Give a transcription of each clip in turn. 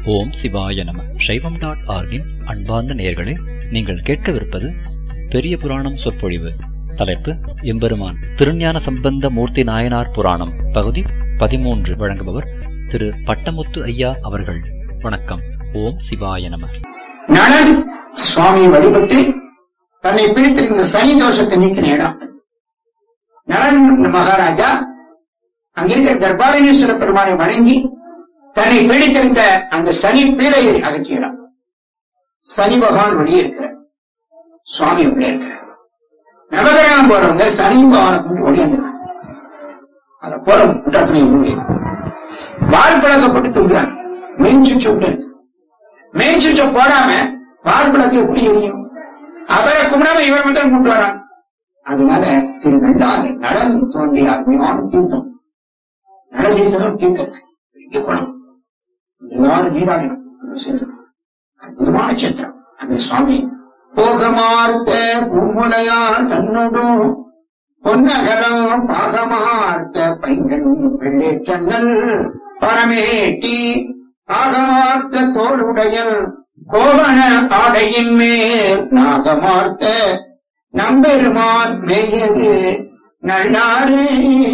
ஓம் சிவாய நம சைவம் டாட் ஆர்கின் அன்பார்ந்த நேயர்களே நீங்கள் கேட்கவிருப்பது பெரிய புராணம் சொற்பொழிவு தலைப்பு எம்பெருமான் திருஞான சம்பந்த மூர்த்தி நாயனார் புராணம் பகுதி பதிமூன்று வழங்குபவர் திரு பட்டமுத்து ஐயா அவர்கள் வணக்கம் ஓம் சிவாய நம நளன் சுவாமியை வழிபட்டு தன்னை பிடித்திருந்த சனி தோஷத்தை நீக்கின இடம் நளன் மகாராஜா அங்கிருக்கிற தர்பாரணீஸ்வர பெருமானை வணங்கி தன்னை பீடித்திருந்த அந்த சனி பீடையை அகற்றிய இடம் சனி பகவான் வெளியே இருக்கிறார் சுவாமி உள்ளே இருக்கிறார் நவகிரகம் போறவங்க சனி பகவானை கொண்டு ஒளியாந்துருக்காங்க அதை போல குற்றத்தினை எதுவுமே வால் பழக்கப்பட்டு தூங்குறாங்க மெயின் சுவிட்ச் விட்டு இருக்கு மெயின் சுவிட்ச போடாம வால் விளக்கு எப்படி எரியும் அவரை கும்பிடாம இவர் மட்டும் கொண்டு வரான் அதனால திரு நண்டால் நடன் தோன்றிய அருமையான தீர்த்தம் நடதீர்த்தம் தீர்த்தம் பெரிய குணம் எல்லாரும் நீராடினோம் அங்க சேர்ந்து. அற்புதமான சேத்திரம் அங்க சுவாமி போகமார்த்த பூமுலையால் தன்னோடும் பொன்னகலம் பாகமார்த்த பைங்கனும் வெள்ளேற்றங்கள் பரமேட்டி ஆகமார்த்த தோளுடையல் கோவண ஆடையின் மேல் நாகமார்த்த நம்பெருமான் மேயது நல்லாறு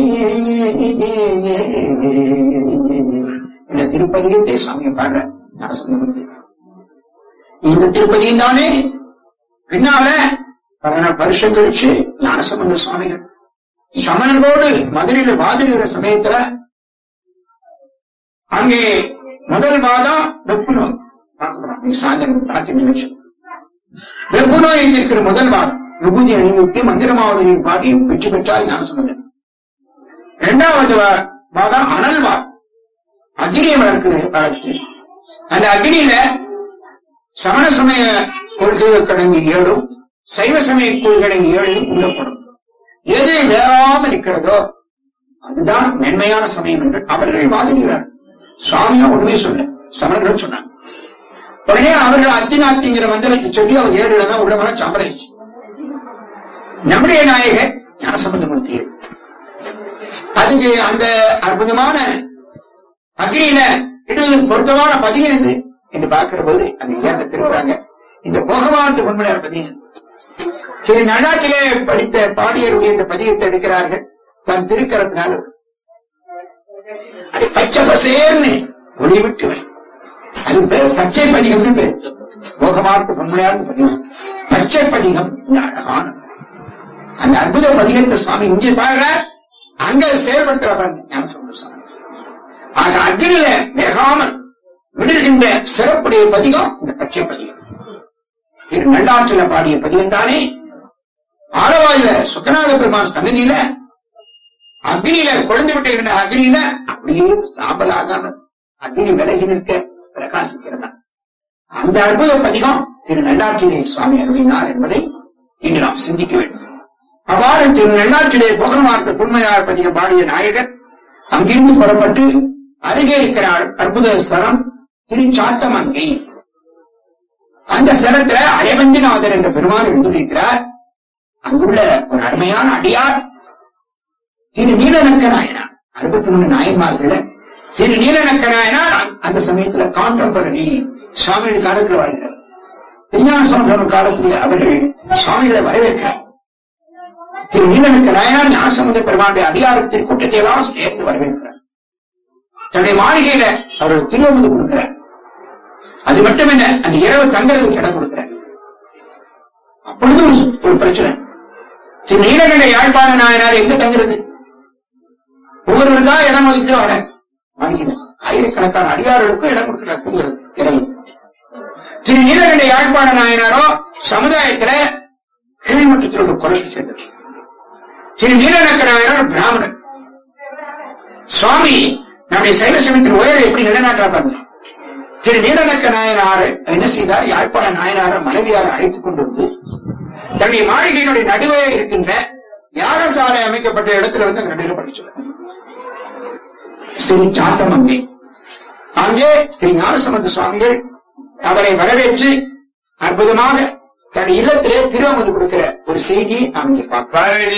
இந்த திருப்பதிகத்தை சுவாமி பாடுற நரசிம்மூர்த்தி இந்த திருப்பதியும் தானே பின்னால பல நாள் வருஷம் கழிச்சு ஞானசம்பந்த சுவாமிகள் சமணர்களோடு மதுரையில வாதிடுகிற சமயத்துல அங்கே முதல் மாதம் வெப்பு நோய் பார்க்கிறோம். இன்னைக்கு சாயந்தரம் ராத்திரி நிகழ்ச்சி வெப்பு நோய் இருக்கிற முதல் வாரம் விபூதி அணிவித்து மந்திரமாவதி பாடி வெற்றி பெற்றால் ஞானசம்பந்தன் இரண்டாவது வா- மாதம் அனல் வார் அக்னியை வளர்க்கிற வளர்த்து அந்த அக்னியில சமண சமய கொள்கைகள் கடங்கி ஏழும் சைவ சமய கொள்கை ஏழையும் உள்ளப்படும் எது வேறாம இருக்கிறதோ அதுதான் மென்மையான சமயம் என்று அவர்கள் வாதிடுகிறார் சுவாமியா உண்மையை சொல்ல சமணர்கள் சொன்னாங்க உடனே அவர்கள் அத்தினாத்திங்கிற மந்திரத்தை சொல்லி அவர் ஏழுல தான் உள்ளவன சம்பளைச்சு நம்முடைய நாயகர் ஞானசம்பந்தமூர்த்தி அதுக்கு அந்த அற்புதமான அக்னியில இடுவதற்கு பொருத்தமான பதியம் எது என்று பார்க்கிற போது அந்த ஏண்ட திரும்புறாங்க இந்த போகவானத்து உண்மையான பதியம் சரி நடாட்டிலே படித்த பாடியருடைய இந்த பதியத்தை எடுக்கிறார்கள் தன் திருக்கரத்தினால் அது பச்சை பசேர்னு ஒளி விட்டு வரும். அதுக்கு பேர் பச்சை பதிகம்னு பேர் போகமாட்டு உண்மையான பதிகம் பச்சை பதிகம் இந்த அழகான அந்த அற்புத பதிகத்தை சுவாமி இங்கே பாடுறார் அங்க செயல்படுத்துற பாருங்க ஞானசம்பந்த சுவாமி ஆக அக்னியில வேகாமல் விடுகின்ற சிறப்புடைய பதிகம் இந்த பச்சை பதிகம் திரு நல்லாற்றில பாடிய பதிகம் தானே ஆலவாயில சுக்கநாத பெருமான் சன்னதியில அக்னியில குழந்தை விட்டு அக்னியில அப்படியே சாம்பலாகாம அக்னி விலகி நிற்க பிரகாசிக்கிறதா அந்த அற்புத பதிகம் திரு நல்லாற்றிலே சுவாமி அருளினார் என்பதை இன்று நாம் சிந்திக்க வேண்டும் அவ்வாறு திரு நல்லாற்றிலே புகழ்மார்த்த புண்மையார் பதிகம் பாடிய நாயகர் அங்கிருந்து புறப்பட்டு அருகே இருக்கிற அற்புத ஸ்தலம் திருச்சாத்தமங்கை அந்த ஸ்தலத்துல அயவந்திநாதர் என்ற பெருமான் இருந்திருக்கிறார் அங்குள்ள ஒரு அருமையான அடியார் திரு நீலநக்க நாயனார் அறுபத்தி மூணு நாயன்மார்கள் திரு நீலநக்க நாயனார் அந்த- அந்த சமயத்துல கான்டம்பரரி சுவாமிகள் காலத்தில் வாழ்கிறார் திருஞான சுவாமி காலத்தில் அவர்கள் சுவாமிகளை வரவேற்கிறார் திரு நீலனுக்கு நாயனார் ஞானசம்பந்த பெருமானுடைய அடியாரத்தின் கூட்டத்தை எல்லாம் சேர்ந்து வரவேற்கிறார் தன்னுடைய மாளிகையில அவர்கள் திருவமுது கொடுக்கிறார் அது மட்டுமல்ல அந்த இரவு தங்குறதுக்கு இடம் கொடுக்கிறார் அப்பொழுது ஒரு ஒரு பிரச்சனை திரு நீலகண்ட யாழ்ப்பாண நாயனார் எங்க தங்குறது ஒவ்வொருவருக்கா இடம் ஒதுக்கிட்டு வர மாளிகையில ஆயிரக்கணக்கான அடியார்களுக்கும் இடம் கொடுக்கிறார் தங்குறது இரவு திரு நீலகண்ட யாழ்ப்பாண நாயனாரோ சமுதாயத்துல கீழ்மட்டத்தில் ஒரு கொலைக்கு சென்றது திரு நீலநக்க நாயனார் பிராமணர் சுவாமி நம்முடைய சைவ சமயத்தின் உயரை எப்படி நிலைநாட்டா பாருங்க திரு நீலநக்க நாயனார் என்ன செய்தார் யாழ்ப்பாண நாயனார மனைவியாரை அழைத்துக் கொண்டு வந்து தன்னுடைய மாளிகையினுடைய நடுவே இருக்கின்ற யாகசாலை அமைக்கப்பட்ட இடத்துல வந்து அங்க நடுவில் படிச்சுள்ளார் ஸ்ரீ சாத்தமங்கை அங்கே திரு ஞானசம்பந்த சுவாமிகள் அவரை வரவேற்று அற்புதமாக தன் இல்லத்திலே திருவமுது கொடுக்கிற ஒரு செய்தியை நாம் இங்கே பார்க்கிறோம்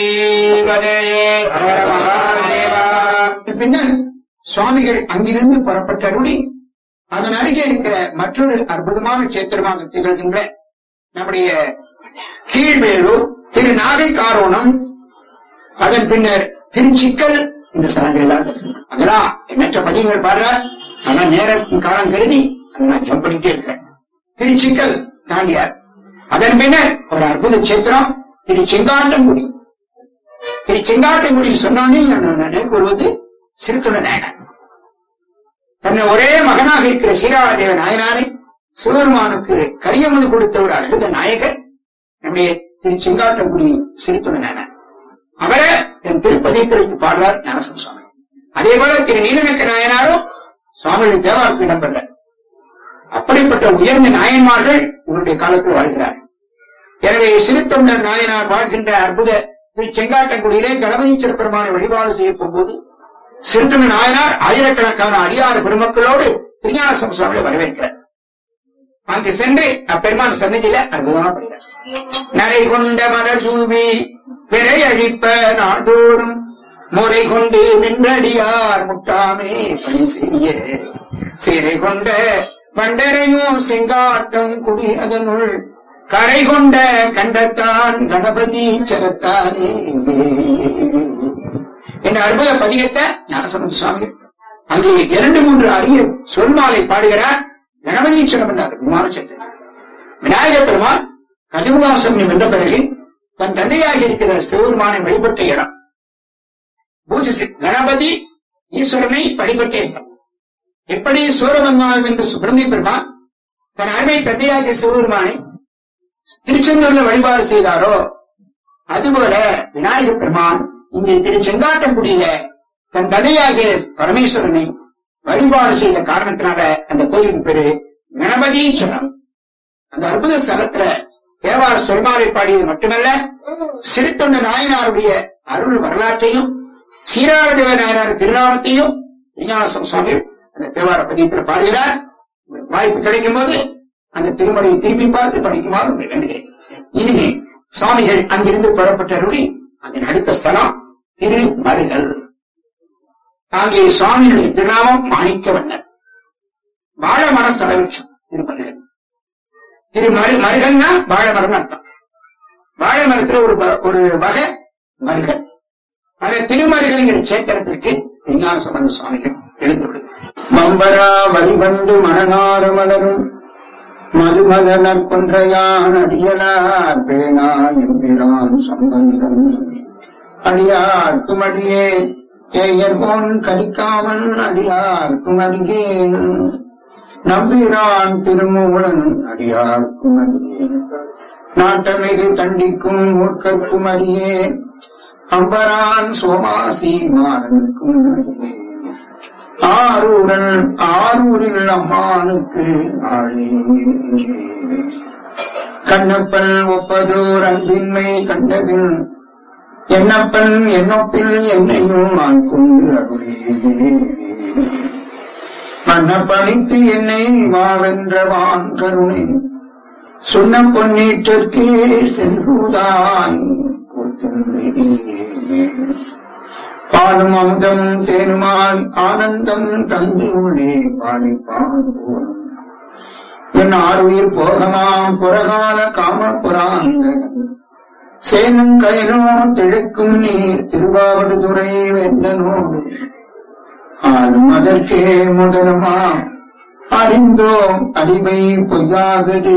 பின்னர் சுவாமிகள் அங்கிருந்து புறப்பட்டருளி அதன் அருகே இருக்கிற மற்றொரு அற்புதமான கேத்திரமாக திகழ்கின்ற நம்முடைய கீழ்வேலூர் திரு நாகை காரோணம் அதன் பின்னர் திருச்சிக்கல் இந்த ஸ்தலங்கள் எல்லாம் தரிசனம். அங்கெல்லாம் எண்ணற்ற பதியங்கள் பாடுறார் ஆனா நேரம் காலம் கருதி அதை நான் ஜம்ப் பண்ணிட்டே இருக்கிறேன் திருச்சிக்கல் தாண்டியார் அதன் பின்னர் ஒரு அற்புத சேத்திரம் திரு செங்காட்டங்குடி திரு செங்காட்டங்குடி சொன்னானே நினைவு வருவது சிறுத்துண நாயனார் தன்னை ஒரே மகனாக இருக்கிற சீராளதேவ நாயனாரை சிவபெருமானுக்கு கரியமது கொடுத்த ஒரு அற்புத நாயகர் நம்முடைய திரு செங்காட்டங்குடி சிறுத்துண நாயனார் அவரை தன் திருப்பதியத்திற்கு பாடுறார் ஞானசம் சுவாமி அதே போல திரு நீலநக்க நாயனாரும் சுவாமியுடைய தேவாருக்கு இடம்பெற அப்படிப்பட்ட உயர்ந்த நாயன்மார்கள் இவருடைய காலத்தில் வாழ்கிறார்கள் எனவே சிறுத்தொண்டர் நாயனார் வாழ்கின்ற அற்புத திரு செங்காட்டங்குடியிலே கணபதீஸ்வர பெருமானை வழிபாடு செய்ய போகும்போது சிறுத்தொண்ட நாயனார் ஆயிரக்கணக்கான அடியாறு பெருமக்களோடு திருஞான சுவாமியை வரவேற்கிறார் அங்கு சென்று அப்பெருமான் சன்னதியில அற்புதமா படுகிறார் நரை கொண்ட மலர் தூவி விரை அழிப்ப நாள்தோறும் முறை கொண்டு நின்றடியார் முட்டாமே பணி செய்ய சிறை கொண்ட வண்டரையும் செங்காட்டம் குடி அதனுள் கரை கொண்ட கண்டத்தான் கணபதி சரத்தானே என்ற அற்புத பதிகத்தை ஞானசம்பந்த சுவாமி அங்கே இரண்டு மூன்று அரிய சொல்மாலை பாடுகிறார் கணபதீஸ்வரம் என்றார் விமானச்சத்திரம் விநாயகர் பெருமான் கலிமுகாசம் வென்ற பிறகு தன் தந்தையாக இருக்கிற சிவபெருமானை வழிபட்ட இடம் பூஜை செய்- கணபதி ஈஸ்வரனை வழிபட்ட இடம் எப்படி சூரபெருமான் என்று சுப்பிரமணிய பெருமான் தன் அருமை தந்தையாகிய சிவபெருமானை திருச்செந்தூர்ல வழிபாடு செய்தாரோ அதுபோல விநாயகர் பெருமான் இங்கே திருச்செங்காட்டங்குடியில தன் தந்தையாகிய பரமேஸ்வரனை வழிபாடு செய்த காரணத்தினால அந்த கோயிலுக்கு பேரு கணபதீஸ்வரம் அந்த அற்புத ஸ்தலத்துல தேவார சொல்மாலை பாடியது மட்டுமல்ல சிறுத்தொண்ட நாயனாருடைய அருள் வரலாற்றையும் சீராளதேவ நாயனார் திருநாமத்தையும் விஞ்ஞானசம் சுவாமி அந்த தேவார பதியத்தில் பாடுகிறார் வாய்ப்பு கிடைக்கும் போது அந்த திருமலையை திரும்பி பார்த்து படிக்குமாறு உங்களை வேண்டுகிறேன் இனி சுவாமிகள் அங்கிருந்து புறப்பட்டருளி அதன் அடுத்த ஸ்தலம் திருமருகல் ஆகிய சுவாமியுடைய திருநாமம் மாணிக்கவண்ணர் வாழமர செலவிற்றம் திருமருகல் திரு மரு மருகன்னா வாழை மரம் அர்த்தம் வாழை மரத்துல ஒரு வ- ஒரு வகை மருகல் அந்த திருமருகல்ங்கிற சேத்திரத்திற்கு விஞ்ஞான சம்பந்த சுவாமிகள் எழுந்துள்ளது மம்பரா வரிவண்டு மணநார மலரும் மதுமத நற்கொன்றையான் அடியலார் பேனா எம்பிரான் சம்பந்தம் அடியார்க்கும் அடியே ஏயர்கோன் கடிக்காமன் அடியார்க்கும் அடியேன் நம்பிரான் திருமூலன் அடியார்க்கும் அடியேன் நாட்டமிகு தண்டிக்கும் மூர்க்கர்க்கும் அடியே அம்பரான் சோமாசி மாறனுக்கும் அடியே ஆரூரன் ஆரூரில் அம்மானுக்கு ஆளே கண்ணப்பன் ஒப்பதோர் அன்பின்மை கண்டபின் என்னப்பன் என்னொப்பில் என்னையும் நான் கொண்டு அருளே மன்னப்பணித்து என்னை மாவென்றவான் கருணை சொன்ன பொன்னீற்றற்கே சென்றுதாய் பாலும் அமுதம் தேனுமாய் ஆனந்தம் தந்து உள்ளே பாடிப்பான் என் ஆறுயிர் போகமாம் புறகால காம புராங்க சேனும் கயனோ திழக்கும் நீர் திருவாவடுதுறை வெந்தனோடு ஆளும் அதற்கே முதலுமாம் அறிந்தோம் அறிவை பொய்யாததே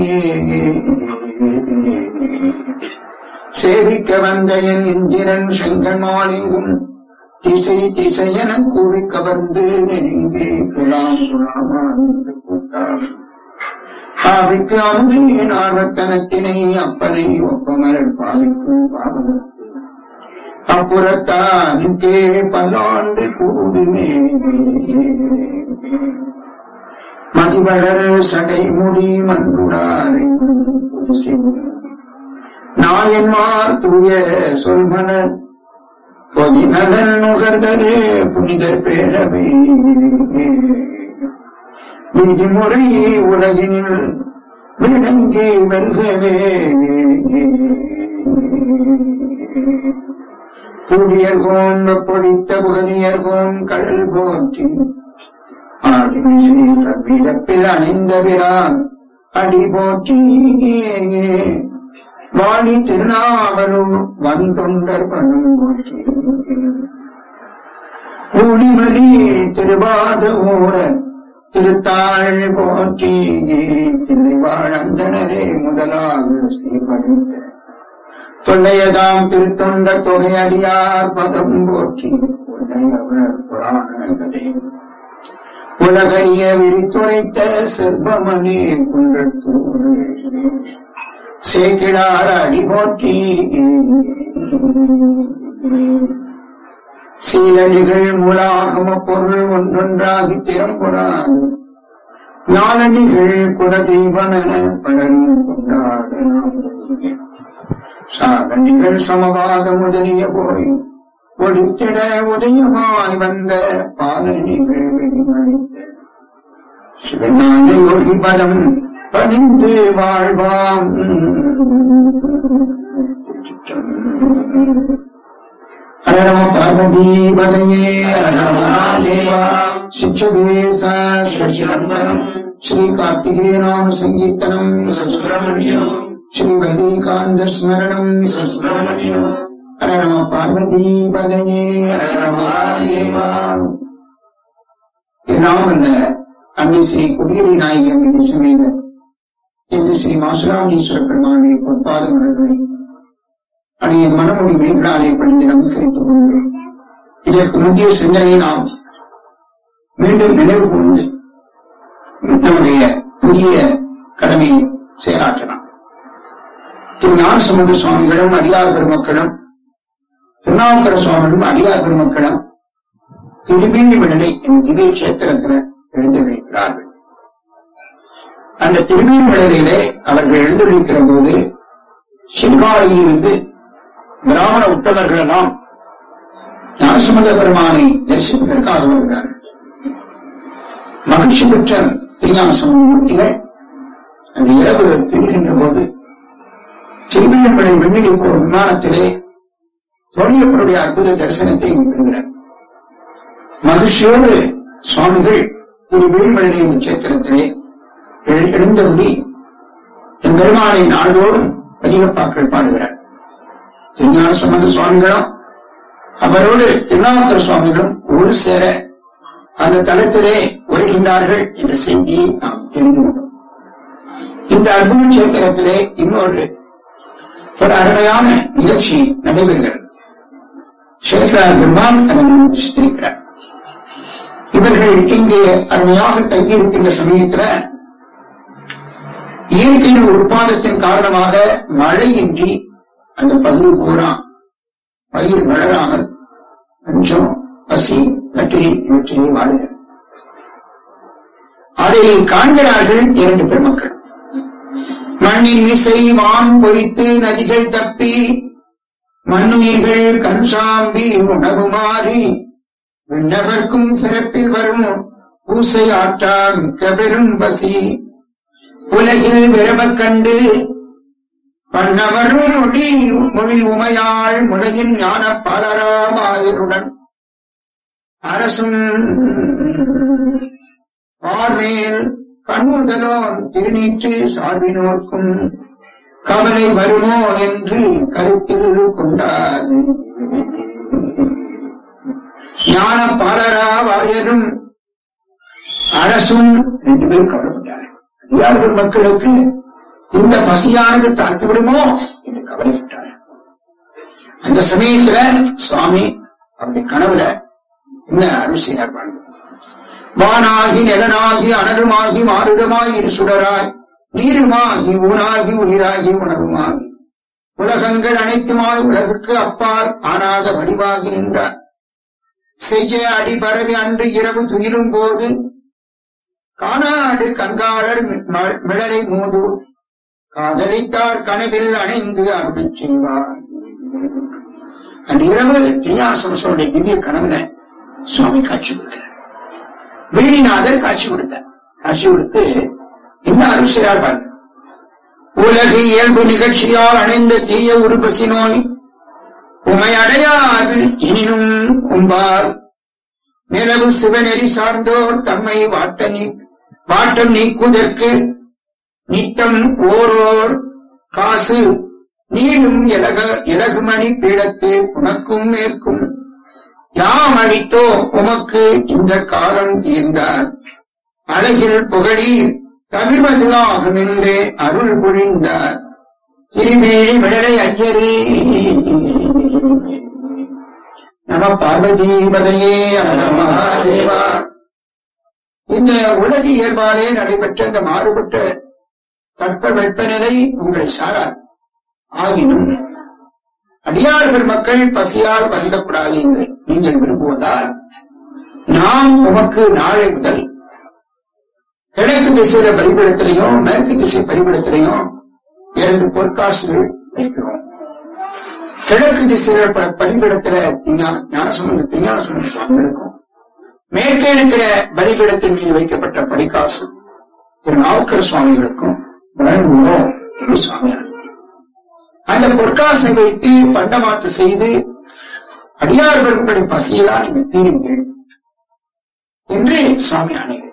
சேவிக்க வந்த என் இந்திரன் செங்கல் மாளிகும் திசை திசையென கூவி கவர்ந்து நெருங்கி குழாம் குழாமாண்டு கூட்டார் ஆவிக்கு அமுதின் ஆர்வத்தனத்தினை அப்பனை ஒப்பமரல் பாவிக்கும் பாவகத்து அப்புறத்தானுக்கே பல்லாண்டு கூடுமே மதிவளர் சடைமுடி மன்றுடாரை நாயன்மார் தூய சொல்மலர் பொதிநலன் நுகர்தரு புனிதர் பேரவை விதிமுறை உலகினில் விளங்கி வெல்கவே கூடியர்கோன் பொடித்த புகனியர்கோன் கடல் போற்றி விதப்பில் அணிந்தவிரான் அடி போற்றி வாணி திருநாவலூர் வந்தொண்டர் பணம் போற்றி ஊடிமலி திருவாத ஊரன் திருத்தாள் போற்றி திருவாழந்தனரே முதலாக சீர்படுத்த தொல்லையதாம் திருத்தொண்ட தொகையடியார் பதம் போற்றி உடையவர் புராணங்களே உலகறிய விரித்துரைத்த செல்வமனே குன்றத்தூர் சேக்கிழார் அடி போற்றி சீலடிகள் மூலாகம பொருள் ஒன்றொன்றாகி திறம்புறாது நாளடிகள் குலதெய்வனென பலரும் கொண்டாடலாம் சாதனைகள் சமவாத முதலிய போய் ஒடித்திட உதயமாய் வந்த பாலனிகள் வெளிமறித்த சிவஞான யோகி பதம் பணிந்து வாழ்வாம் ஹரம பார்வதி பதையே தேவா சிச்சுவேச சசிரம்பரம் ஸ்ரீ கார்த்திகே நாம சங்கீர்த்தனம் சுப்பிரமணியம் ஸ்ரீ வல்லிகாந்த ஸ்மரணம் சுப்பிரமணியம் ஹர நம பார்வதி பதையே தேவா நாம் அந்த அன்னை ஸ்ரீ குடியரி நாயகி அம்பிகை சமேத இந்த ஸ்ரீ மாசுராமணீஸ்வர பெருமானுடைய பொற்பாத மலர்களை அடைய மனமொழி மேகலாலே பணிந்து நமஸ்கரித்துக் கொண்டு இதற்கு முந்தைய சிந்தனையை நாம் மீண்டும் நினைவு கூர்ந்து நம்முடைய புதிய கடமையை செயலாற்றலாம் திரு ஞானசம்பந்த சுவாமிகளும் அடியார் பெருமக்களும் திருநாவுக்கர சுவாமிகளும் அடியார் பெருமக்களும் திருமேனி விடலை என் திவ்ய கஷேத்திரத்தில் எழுந்தளிக்கிறார்கள் அந்த திருமேனி விடலையிலே அவர்கள் எழுந்தளிக்கிற போது சிறுகாலையிலிருந்து பிராமண உத்தவர்கள் எல்லாம் ஞானசம்பந்த பெருமானை தரிசிப்பதற்காக வருகிறார்கள் மகிழ்ச்சி பெற்ற திருஞான சம்பந்தமூர்த்திகள் அந்த இரவு திருகின்ற போது திருமணப்படை விண்ணிலுக்கு ஒரு விமானத்திலே தோழியப்பருடைய அற்புத தரிசனத்தை பெறுகிறார் மகிழ்ச்சியோடு சுவாமிகள் திரு வீழ்மழை நட்சத்திரத்திலே எழு- எழுந்தருளி என் பெருமானை நாள்தோறும் அதிகப்பாக்கள் பாடுகிறார் திருஞான சம்பந்த சுவாமிகளும் அவரோடு திருநாவுக்கர சுவாமிகளும் ஒரு சேர அந்த தளத்திலே உரைகின்றார்கள் என்ற செய்தியை நாம் தெரிந்து கொண்டோம் இந்த அற்புத கஷேத்திரத்திலே இன்னொரு ஒரு அருமையான நிகழ்ச்சி நடைபெறுகிறது சேகரார் பெருமான் அதனை சித்தரிக்கிறார் இவர்கள் இங்கே அருமையாக தங்கியிருக்கின்ற சமயத்துல இயற்கையின் உற்பாதத்தின் காரணமாக மழையின்றி அந்த பகுதி பூரா பயிர் வளராமல் கொஞ்சம் பசி பட்டினி இவற்றிலே வாடுகிறது அதை காண்கிறார்கள் இரண்டு பெருமக்கள் மண்ணின் மிசை வான் பொய்த்து நதிகள் தப்பி மண்ணுயிர்கள் கண் சாம்பி உணவு மாறி விண்ணவர்க்கும் சிறப்பில் வரும் பூசை ஆற்றா மிக்க பெரும் பசி உலகில் விரவக் கண்டு பண்ணவர் மொழி மொழி உமையாள் முளையின் ஞான பலராமாயருடன் அரசும் பார்மேல் கண்முதலோன் திருநீற்று சார்பினோர்க்கும் கவலை வருமோ என்று கருத்தில் கொண்டார் ஞான பாலரா வாயரும் அரசும் ரெண்டு பேரும் கவலைப்பட்டார்கள் அதிகாரிகள் மக்களுக்கு இந்த பசியானது தாழ்த்து விடுமோ என்று கவலைப்பட்டார் அந்த சமயத்துல சுவாமி அவருடைய கனவுல என்ன அருள் செய்யார் பாருங்க வானாகி நிலனாகி அனலுமாகி மாறுதமாய் இரு சுடராய் நீருமாகி ஊனாகி உயிராகி உணவுமாகி உலகங்கள் அனைத்துமாய் உலகுக்கு அப்பால் ஆனாத வடிவாகி நின்றார் செய்ய அடி பரவி அன்று இரவு துயிலும் போது காணாடு கங்காளர் மி- ம- மிளலை மூது காதலித்தார் கனவில் அணைந்து அருள் செய்வார் அந்த இரவு திரியாசமசனுடைய திவ்ய கனவுல சுவாமி காட்சி கொடுக்கிறார் வீணிநாதர் காட்சி கொடுத்தார் காட்சி கொடுத்து என்ன அருள் செய்யார் பாருங்க உலகு இயல்பு நிகழ்ச்சியால் அணைந்த தீய உருபசி நோய் உமை அடையாது எனினும் உம்பால் நிலவு சிவநெறி சார்ந்தோர் தம்மை வாட்ட நீ வாட்டம் நீக்குதற்கு நித்தம் ஓரோர் காசு நீளும் இலக இலகுமணி பீடத்து உனக்கும் மேற்கும் யாம் அழித்தோ உமக்கு இந்த காலம் தீர்ந்தார் அழகில் புகழீர் தவிர்வது ஆகுமென்றே அருள் புரிந்தார் திருமேனி விடலை ஐயரே நம பார்வதீபதையே அனந்த மகாதேவா இந்த உலக இயல்பாலே நடைபெற்ற இந்த மாறுபட்ட தட்ப வெப்பநிலை உங்களை சாரார் ஆகினும் அடியார் பெருமக்கள் பசியால் வருந்தக்கூடாது என்று நீங்கள் விரும்புவதால் நாம் உமக்கு நாளை முதல் கிழக்கு திசையில பரிபடத்திலையும் மேற்கு திசை பரிபடத்திலையும் இரண்டு பொற்காசுகள் வைக்கிறோம் கிழக்கு திசையில ப- பலிபீடத்துல ஞா- ஞானசம்பந்த திருஞானசம்பந்த சுவாமிகளுக்கும் மேற்கே இருக்கிற பலிபீடத்தின் மீது வைக்கப்பட்ட படிக்காசு திரு நாவுக்கர் சுவாமிகளுக்கும் வழங்குகிறோம் என்று சுவாமியார் அந்த பொற்காசை வைத்து பண்டமாற்று செய்து அடியார் பெருமக்களின் பசியெல்லாம் நீங்கள் தீருங்கள் என்று சுவாமி ஆணைகிறார்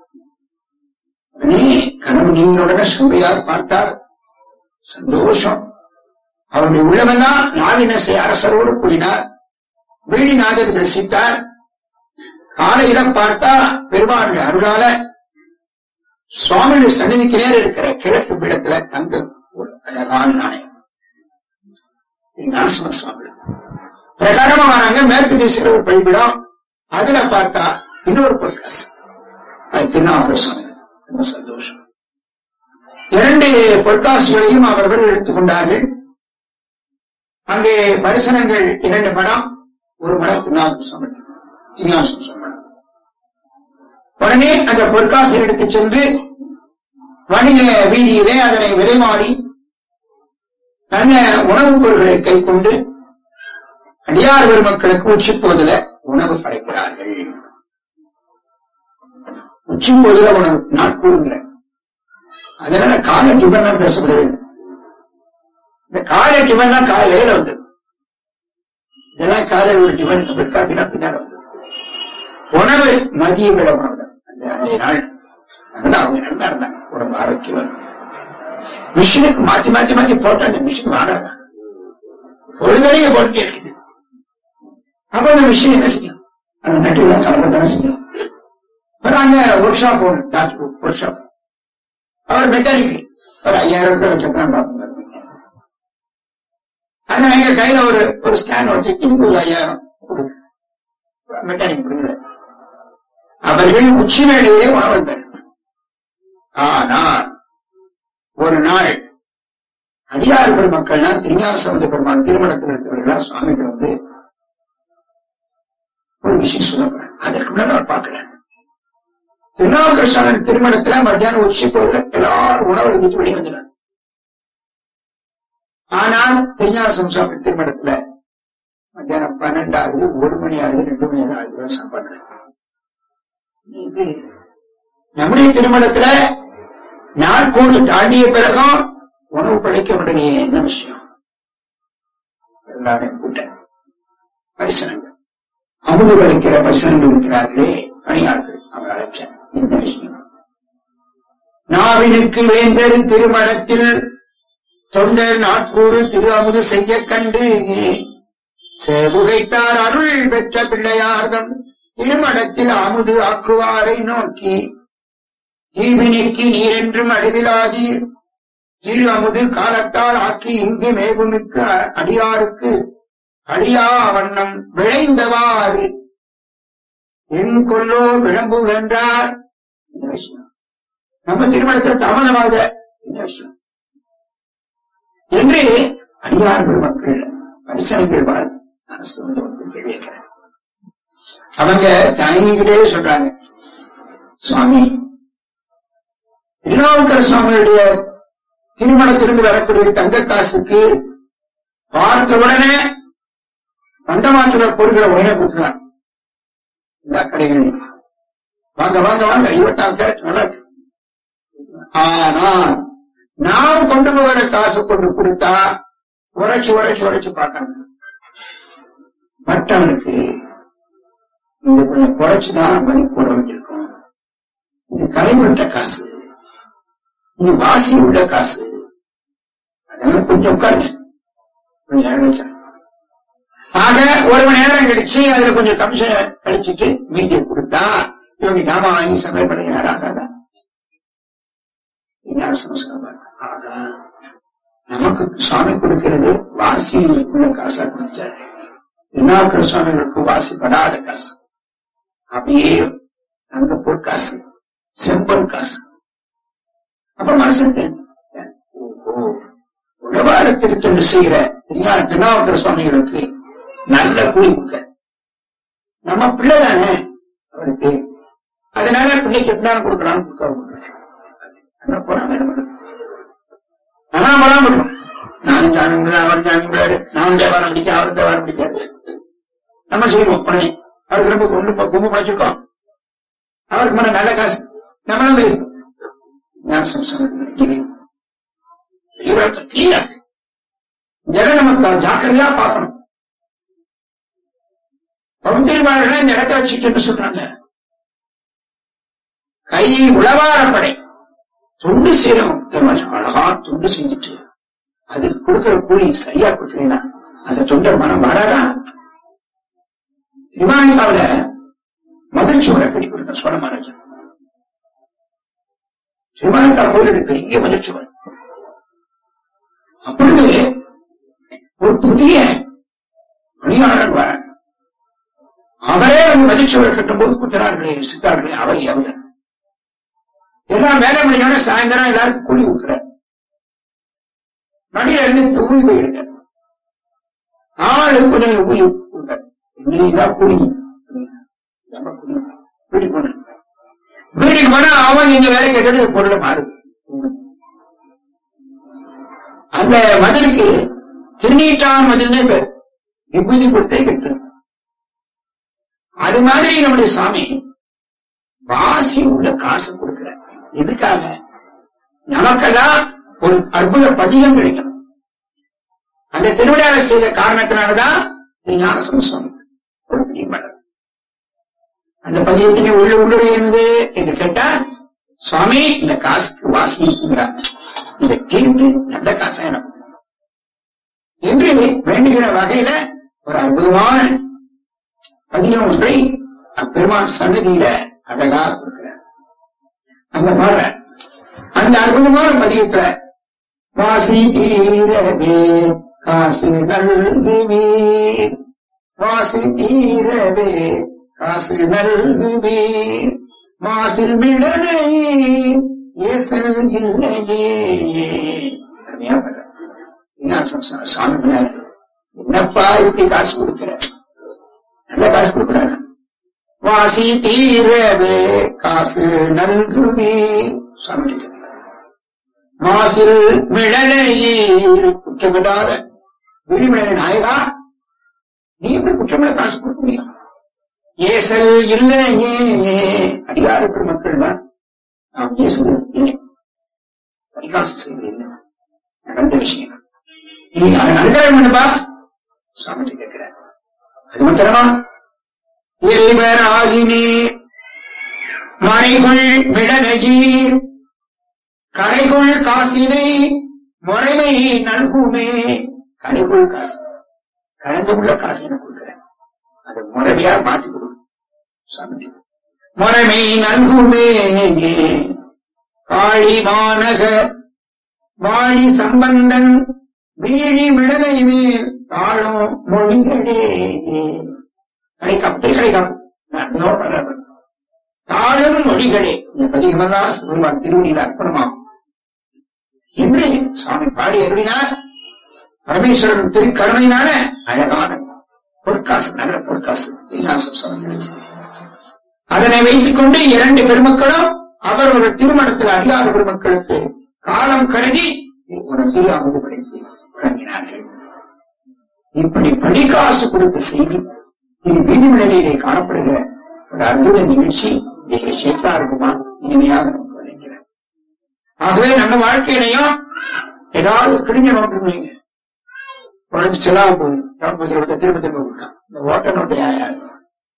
உடனே கனவு நீங்களுடனே சுவையார் பார்த்தார் சந்தோஷம் அவருடைய உள்ளமெல்லாம் நாவினசை அரசரோடு கூறினார் வீடிநாதர் தரிசித்தார் காலையில பார்த்தா பெருமாளுடைய அருளால சுவாமியுடைய சந்நிதிக்கு நேர இருக்கிற கிழக்கு பீடத்துல தங்க ஒரு அழகான நாணயம் ஞானசம்பந்த சுவாமி பிரகாரமா வராங்க மேற்கு திசையில ஒரு பழிபிடம் அதுல பார்த்தா இன்னொரு பொற்காசு அது திருநாவுக்கர் சுவாமி ரொம்ப சந்தோஷம் இரண்டு பொற்காசுகளையும் அவர்கள் எடுத்துக்கொண்டார்கள் அங்கே தரிசனங்கள் இரண்டு மடம் ஒரு மடம் திருநாவுக்கர் சுவாமி விஞ்ஞாசம் சொன்னார் உடனே அந்த பொற்காசை எடுத்துச் சென்று வணிக வீதியிலே அதனை விரைமாடி நல்ல உணவுப் பொருட்களை கை கொண்டு அடியார் பெருமக்களுக்கு உச்சி போதில உணவு படைக்கிறார்கள் உச்சி போதில உணவு நாட்கூடுங்கிற அதனால கால டிஃபன் பேசப்படுது இந்த காலை டிஃபன் காலையில வந்தது இதெல்லாம் காலையில் ஒரு டிஃபன் பிற்காப்பினா பின்னால் வந்தது உணவு மதிய விட உணவு தான். அந்த அஞ்சு நாள் அதனால அவங்க நல்லா இருந்தாங்க உடம்பு ஆரோக்கியம் மிஷினுக்கு மாத்தி மாத்தி மாத்தி போட்டா அந்த மிஷின் வாடாதான் ஒரு தடவை போட்டுட்டே இருக்குது அப்ப அந்த மிஷின் என்ன செய்யும் அந்த நட்டுல கலப்பத்தானே செய்யும் அப்புறம் அங்க ஒர்க் ஷாப் போகணும் டாக்டர் ஒர்க் ஷாப் அவர் மெக்கானிக் ஒரு ஐயாயிரம் ரூபாய் வச்சு தான் பார்ப்பாங்க ஆனா எங்க கையில ஒரு ஒரு ஸ்கேன் வச்சு இதுக்கு ஒரு ஐயாயிரம் கொடு மெக்கானிக் கொடுக்குது அவர்கள் உச்சி வேளையிலே உணவந்தார் ஆனால் ஒரு நாள் அடியார் பெருமக்கள்னா திருஞான சம்பந்த பெருமான் திருமணத்தில் இருக்கிறவர்களா சுவாமிகள் வந்து ஒரு விஷயம் சொல்லப்படுறாங்க அதற்கு முன்னாடி அவர் பார்க்கிறார் திருநாவுக்கரசாமி திருமணத்துல மத்தியானம் உச்சி போதுல எல்லாரும் உணவு இருந்துட்டு வெளியே வந்துடுறாங்க ஆனால் திருஞான சுவாமி திருமணத்துல மத்தியானம் பன்னெண்டு ஆகுது ஒரு மணி ஆகுது ரெண்டு மணி ஆகுது ஆகுது சாப்பாடு இது நம்முடைய திருமணத்துல நாட்கூறு தாண்டிய பிறகும் உணவு படைக்க உடனே என்ன விஷயம் எல்லாரையும் கூட்டம் பரிசனங்கள் அமுது படைக்கிற பரிசனங்கள் இருக்கிறார்களே பணியாளர்கள் அவர் அழைச்சார் என்ன விஷயம் நாவினுக்கு வேந்தர் திருமணத்தில் தொண்டர் நாட்கூறு திரு அமுது செய்ய கண்டு சேவுகைத்தார் அருள் பெற்ற பிள்ளையார்தம் திருமணத்தில் அமுது ஆக்குவாரை நோக்கி ஈவினிக்கு நீரென்றும் அழிவிலாதீர் திரு அமுது காலத்தால் ஆக்கி இங்கு மேவுமிக்க அடியாருக்கு அடியா வண்ணம் விளைந்தவாறு என் கொல்லோ விளம்புகின்றார் என்ன விஷயம் நம்ம திருமணத்தில் தாமதமாக என்ன விஷயம் என்று அடியார் பெருமக்கள் பரிசனைகள் அரசு வந்து வந்து கேள்வி கேட்கிறேன் அவங்க தாங்கிக்கிட்டே சொல்றாங்க சுவாமி திருநாவுக்கர சுவாமியுடைய திருமணத்திலிருந்து வரக்கூடிய தங்க காசுக்கு பார்த்த உடனே பண்டமாற்றுல பொருட்களை உடனே கொடுத்துதான் இந்த கடைகளில் வாங்க வாங்க வாங்க இருபத்தாறு கேரட் நல்லா இருக்கு ஆனா நாம் கொண்டு போகிற காசு கொண்டு கொடுத்தா உரைச்சு உரைச்சு உரைச்சு பார்த்தாங்க மற்றவனுக்கு இது கொஞ்சம் குறைச்சுதான் மணி போட வேண்டியிருக்கும் இது கரைவிட்ட காசு இது வாசி உள்ள காசு அதனால கொஞ்சம் உட்காருங்க கொஞ்சம் நேரம் வச்சா ஆக ஒரு மணி நேரம் கழிச்சு அதுல கொஞ்சம் கமிஷன் கழிச்சிட்டு மீட்டிங் கொடுத்தா இவங்க ஜாமான் வாங்கி சமையல் பண்ண நேரம் ஆகாதா இது யார் சமஸ்காரம் ஆக நமக்கு சுவாமி கொடுக்கிறது வாசி உள்ள காசா கொடுத்தாரு திருநாவுக்கர சுவாமிகளுக்கு வாசிப்படாத காசு அப்படியே அங்க பொற்காசு செம்பன் காசு அப்ப மனசுக்கு ஓஹோ உழவார திருத்தொண்டு செய்கிற திருநா திருநாவுக்கர சுவாமிகளுக்கு நல்ல கூலி கொடுக்க நம்ம பிள்ளை தானே அவருக்கு அதனால பிள்ளைக்கு எப்படினாலும் கொடுக்கலாம்னு கொடுக்க என்ன போனா வேற பண்ணும் நல்லா போலாம் முடியும் நானும் ஜாமீன் முடியாது அவர் ஜாமீன் முடியாது நானும் தேவாரம் பிடிக்க அவர் தேவாரம் பிடிக்காது நம்ம செய்வோம் உடனே அவருக்கு ரொம்ப கொண்டு போ- கொம்பு படைச்சிருக்கோம் அவருக்கு மேல நல்ல காசு நம்மளும் போயிருக்கோம் ஞான சம்சாரம் நினைக்கிறேன் கிளியரா ஜெக நமக்கு ஜாக்கிரதையா பார்க்கணும் பகுத்தறிவாளர்கள் இந்த இடத்தை வச்சுட்டு சொல்றாங்க கை உளவாரப்படை தொண்டு செய்யறவன் திருமணம் அழகா தொண்டு செஞ்சுட்டு அதுக்கு கொடுக்கிற கூலி சரியா கொடுக்கலன்னா அந்த தொண்டர் மனம் வாடாதான் விமானிக்காவில மதில் சுவரை கட்டி கொடுத்த சோழ மகாராஜா விமானிக்கா கோயிலுக்கு பெரிய மதில் சுவர் அப்பொழுது ஒரு புதிய பணியாளர் வர அவரே வந்து மதிச்சுவரை கட்டும்போது குத்தனார்களே சித்தார்களே அவர் எவதன் எல்லாம் வேலை முடிஞ்சோட சாயந்தரம் எல்லாருக்கும் கூலி விட்டுறார் மடியில இருந்து ஊதி போயிடுங்க ஆளு கொஞ்சம் ஊதி கொடுங்க இன்னைக்குதான் கூலி நம்ம கூலி வீட்டுக்கு போன வீட்டுக்கு போனா அவன் இங்க வேலை கேட்டது பொருளை மாறுது அந்த மதிலுக்கு திருநீட்டான் மதில்னே பேர் விபூதி கொடுத்தே கட்டு அது மாதிரி நம்முடைய சாமி வாசி உள்ள காசு கொடுக்கிறார் எதுக்காக நமக்கெல்லாம் ஒரு அற்புத பதிகம் கிடைக்கணும் அந்த திருவிழாவை செய்த காரணத்தினாலதான் திரு ஞானசம் சுவாமி ஒரு பதியம் பண்ணார். அந்த பதியத்தினை உள்ள உள்ளுரை என்னது என்று கேட்டா சுவாமி இந்த காசுக்கு வாசிக்கிறாங்க இதை தீர்த்து நல்ல காசா எனக்கு கொடுங்க. என்று வேண்டுகிற வகையில ஒரு அற்புதமான பதியம் ஒன்றை அப்பெருமான் சன்னதியில அழகா கொடுக்கிறார் அந்த பாடுற அந்த அற்புதமான பதியத்துல வாசி தீரவே காசு நல்குவே வாசி தீரவே காசு நல்குவே மாசில் மிடனை ஏசல் இல்லையே அருமையா பாடுற. என்ன சம்சாரம் சாமி பிள்ளையார். என்னப்பா இப்படி காசு கொடுக்கிற நல்ல காசு கொடுக்கூடாது வாசி தீரவே காசு நல்குவே சுவாமி கேட்கிறார். மாசில் மிழலையீர் குற்றமில்லாத விழிமிழலை நாயகா நீ எப்படி குற்றமில்ல காசு கொடுக்க முடியும் ஏசல் இல்லையே அடியாறு பெருமக்கள் நாம் ஏசுதல் இல்லை பரிகாசம் செய்வது இல்லை நடந்த விஷயம் நீ அதை அனுகிரகம் பண்ணுப்பா சுவாமி கேட்கிறார் அது மாத்திரமா இறைவர் ஆகினீர் மறைகுள் மிடனையீர் கரைகுள் காசினை முறைமை நல்குமே கரைகுள் காசு கலந்து உள்ள காசு எனக்கு கொடுக்கிறேன் அதை முறைமையா மாத்தி கொடு சாமி முறைமை நல்குமே காளி மாநக வாழி சம்பந்தன் வீழி விடலை மேல் தாழும் மொழிகளே அடை கப்பல் கிடைக்கும் தாழும் மொழிகளே இந்த பதிகமெல்லாம் சிவருமான் திருவடியில் அர்ப்பணமாகும் என்று சுவாமி பாடி அருளினார் பரமேஸ்வரன் திரு கருணையினால அழகான பொற்காசு நல்ல பொற்காசு விலாசம் சுவாமி கிடைச்சது அதனை வைத்துக் கொண்டு இரண்டு பெருமக்களும் அவர் ஒரு திருமணத்தில் அடியாத பெருமக்களுக்கு காலம் கருதி ஒரு திரு அமுது படைத்து வழங்கினார்கள் இப்படி படிகாசு கொடுத்த செய்தி திரு வீடுமிழலையிலே காணப்படுகிற ஒரு அற்புத நிகழ்ச்சி எங்கள் சேத்தாருக்குமா இனிமையாக நமக்கு வழங்குகிறார் ஆகவே நம்ம வாழ்க்கையிலையும் ஏதாவது கிழிஞ்ச நோட்டு வைங்க குழந்தை செல்லாம போகுது நோட் புத்தகத்தை திரும்ப திரும்ப கொடுக்கலாம் இந்த ஓட்ட நோட்டு யாரு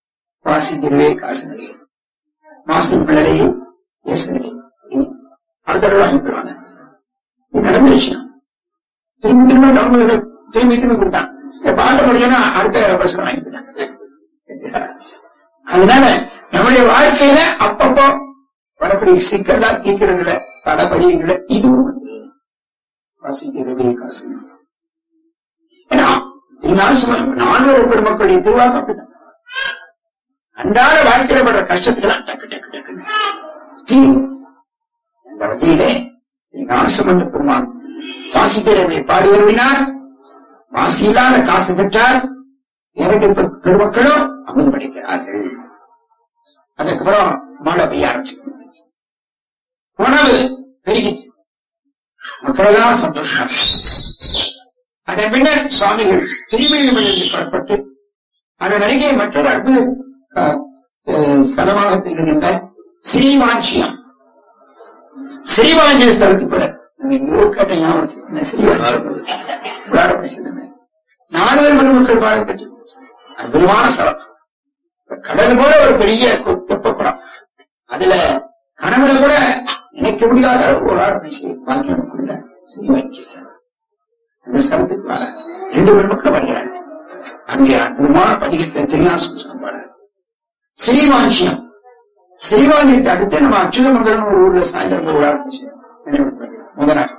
வாசி திருவே காசு நிறைய மாசம் பிள்ளரையே ஏசு நிறைய அடுத்த தடவை வாங்கிடுவாங்க இது நடந்த விஷயம் திரும்ப திரும்ப டவுன்லோடு திரும்பி திரும்பி கொடுத்தான் இந்த பாட்டை படிக்கனா அடுத்த வருஷம் வாங்கிட்டான் அதனால நம்முடைய வாழ்க்கையில அப்பப்போ வரக்கூடிய சிக்கல்லாம் தீக்கிறதுல பல பதிவுகளை இதுவும் ஒன்று. வாசிக்கிறவே காசு ஏன்னா திருநாசம் நால்வரை பெருமக்களுடைய திருவாக்கு அப்படிதான் அன்றாட வாழ்க்கையில படுற கஷ்டத்துக்கெல்லாம் டக்கு டக்கு டக்குன்னு தீரும் அந்த வகையிலே ஞானசம்பந்த பெருமான் வாசிக்கிறவை பாடி வருவினார் வாசி இல்லாத காசு பெற்றால் இரண்டு பெ- பெருமக்களும் அமுது படிக்கிறார்கள் அதுக்கப்புறம் மழை பெய்ய ஆரம்பிச்சது உணவு பெருகிச்சு மக்களெல்லாம் சந்தோஷமா அதன் பின்னர் சுவாமிகள் திருமணியிலிருந்து புறப்பட்டு அதன் அருகே மற்றொரு அற்புத அஹ், அஹ், ஸ்தலமாக திகழ்கின்ற ஸ்ரீவாஞ்சியம் ஸ்ரீவாஞ்சிய ஸ்தலத்துக்கு கூட நம்ம எங்கேயோ கேட்ட ஞாபகம் இருக்கு. இந்த ஸ்ரீவாஞ்சியம் புராணப்படி சிந்தனை நால்வர் பெருமக்கள் பாடல் பெற்று அற்புதமான ஸ்தலம் கடல் போல ஒரு பெரிய தெப்பக்குளம் அதுல கனவுல கூட நினைக்க முடியாத அளவுக்கு ஒரு ஆறு செய்ய பாக்கியம் கொடுத்த ஸ்ரீவாஞ்சியம் அந்த ஸ்தலத்துக்கு வர ரெண்டு பெருமக்கள் வருகிறார்கள் அங்கே அற்புதமான பதிகத்தை திருஞான சம்ஸ்கிருதம் பாடுறார் ஸ்ரீவாஞ்சியம் ஸ்ரீவாஞ்சியத்தை அடுத்து நம்ம அச்சுதமங்கலம் ஒரு ஊர்ல சாயந்தரம் போய் விளையாட முதல் நாள்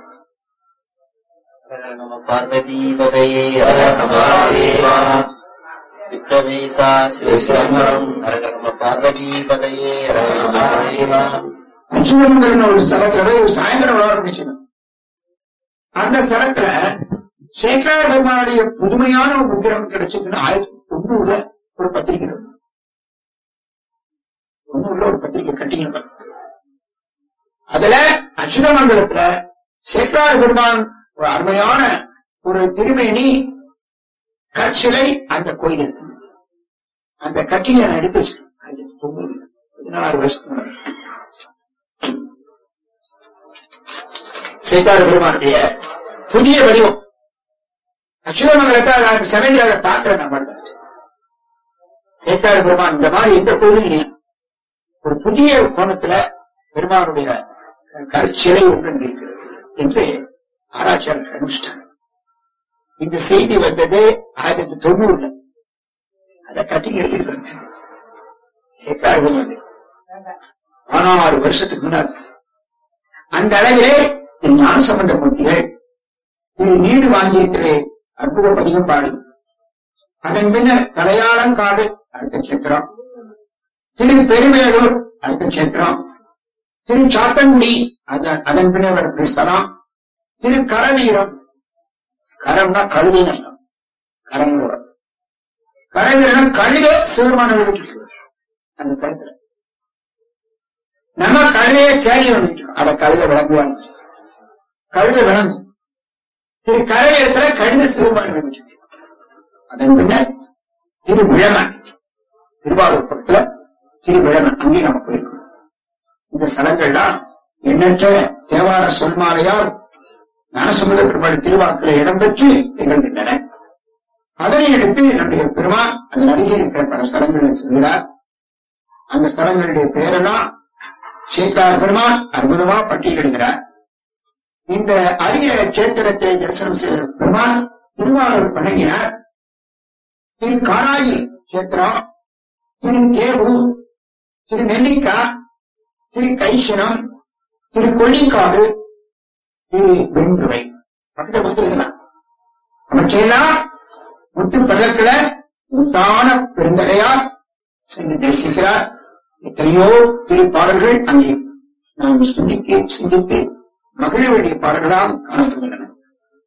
நம பார்வதி பதையே சிச்சமேசா சிவசிவம் நம பார்வதி பதையே அச்சுதமங்கலம் ஒரு ஸ்தலத்துல போய் ஒரு சாயந்தரம் விளையாட முடிச்சது அந்த ஸ்தலத்துல சேக்கரார் பெருமானுடைய புதுமையான ஒரு விக்கிரகம் கிடைச்சதுன்னு ஆயிரத்தி தொண்ணூறுல ஒரு பத்திரிகை இருக்கு. தொண்ணூறுல ஒரு பத்திரிகை கட்டிங்க அதுல அச்சுதமங்கலத்துல சேக்கரார் பெருமான் ஒரு அருமையான ஒரு திருமேனி கற்சிலை அந்த கோயில் இருக்கு அந்த கட்டில நான் எடுத்து வச்சிருக்கேன் ஆயிரத்தி தொண்ணூறு பதினாறு வருஷத்துக்கு முன்னாடி. சேக்கார பெருமானுடைய புதிய வடிவம் அச்சுதமங்கலத்தை நான் சமையல அதை பார்க்கிறேன் நான் மட்டும் சேக்கார பெருமான் இந்த மாதிரி எந்த கோயிலும் இல்லையா ஒரு புதிய கோணத்துல பெருமானுடைய கற்சிலை ஒன்று அங்கு இருக்கிறது என்று ஆராய்ச்சியாளர் கண்டுபிடிச்சிட்டாங்க இந்த செய்தி வந்தது ஆயிரத்தி தொண்ணூறுல அதை கட்டி எடுத்துக்கிட்டு வந்து சேக்கார பெருமான் பதினாறு வருஷத்துக்கு முன்னாடி அந்த அளவிலே திரு ஞான சம்பந்த மூர்த்திகள் திரு நீடு வாங்கியத்திலே அற்புத பதிகம் பாடி அதன் பின்னர் தலையாளங்காடு அடுத்த சேத்திரம் திரு பெருமேலூர் அடுத்த சேத்திரம் திரு சாத்தன்குடி அதன் அதன் பின்னர் வரக்கூடிய ஸ்தலம் திரு கரவீரம் கரம்னா கழுதைன்னு அர்த்தம் கரம் கரவீரம் கழுத சிறுமான அந்த ஸ்தலத்துல நம்ம கழுதைய கேள்வி வந்துட்டோம் அத கழுத விளங்குவாங்க கழுத விளங்கும் திரு கரையத்துல கழுத சிறுபாடு வந்துட்டு அதன் பின்னர் திரு விழமன் திருவாரூர் பக்கத்துல திரு விழமன் அங்கேயும் நம்ம போயிருக்கோம் இந்த ஸ்தலங்கள்லாம் எண்ணற்ற தேவார சொல்மாலையால் ஞானசம்பந்த பெருமாள் திருவாக்கில் இடம்பெற்று திகழ்கின்றன அதனை அடுத்து நம்முடைய பெருமான் அதன் அருகே இருக்கிற பல ஸ்தலங்களில் சொல்கிறார் அந்த ஸ்தலங்களுடைய பெயரெல்லாம் சேக்கார் பெருமான் அற்புதமா பட்டியலிடுகிறார் இந்த அரிய சேத்திரத்தை தரிசனம் செய்த பெருமான் திருவாரூர் வணங்கினார் திரு காணாயில் சேத்திரம் திரு தேவூர் திரு நெல்லிக்கா திரு கைசனம் திரு கொள்ளிக்காடு திரு வெண்துறை பக்கத்தில் கொடுத்திருக்கிறார் அவற்றையெல்லாம் முத்து பதத்துல முத்தான பெருந்தகையால் சென்று தரிசிக்கிறார் எத்தனையோ திருப்பாடல்கள் அங்கே நாம் சிந்திக்க சிந்தித்து மகிழ வேண்டிய பாடல்களாக காணப்படுகின்றன